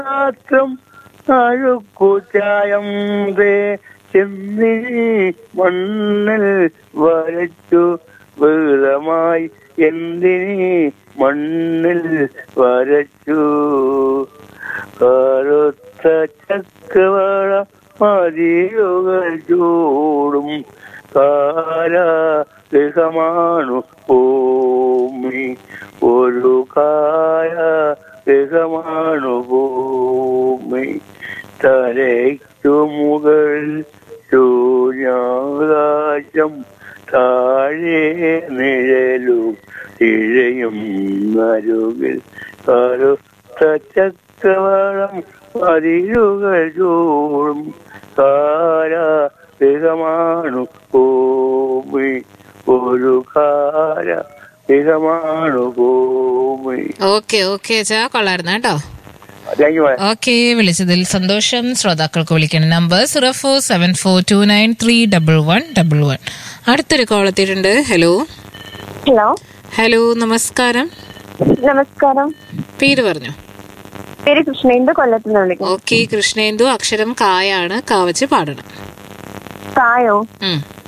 മാത്രം അഴുക്കുചായം തേ ചെന്നിനി മണ്ണിൽ വരച്ചു വെള്ളമായി എന്തിനി മണ്ണിൽ വരച്ചു കറുത്ത ചക്കവള മതിലുകൾ ചൂടും കാരാഗ്രഹമാണു ഭൂമി ഒരു കാരാഗ്രഹമാണു ഭൂമി തലയ്ക്കു മുകളിൽ സൂര്യാകാശം താഴെ നിഴലും ഇഴയും നരുകിൽ കറുത്ത ചക്കവളം അതിരുകൾ ചൂടും കാരാഗ്രഹമാണു ഭൂമി ഒരു കാരാഗ്രഹമാണു ഭൂമി ഓക്കെ ഓക്കെ അച്ഛാ കൊള്ളായിരുന്നു കേട്ടോ താങ്ക് യു ഓക്കെ വിളിച്ചതിൽ സന്തോഷം ശ്രോതാക്കൾക്ക് വിളിക്കുന്ന number zero four seven four two nine three double one double one അടുത്തൊരു കോൾ എത്തിയിട്ടുണ്ട് ഹലോ ഹലോ ഹലോ നമസ്കാരം നമസ്കാരം പേര് പറഞ്ഞു പേര് കൃഷ്ണേന്ദു കൊല്ലത്ത് നിന്ന് വിളിക്കുന്നു ഓക്കെ കൃഷ്ണേന്ദു അക്ഷരം കായാണ് കാവച്ച് പാടണം കായോ ഉം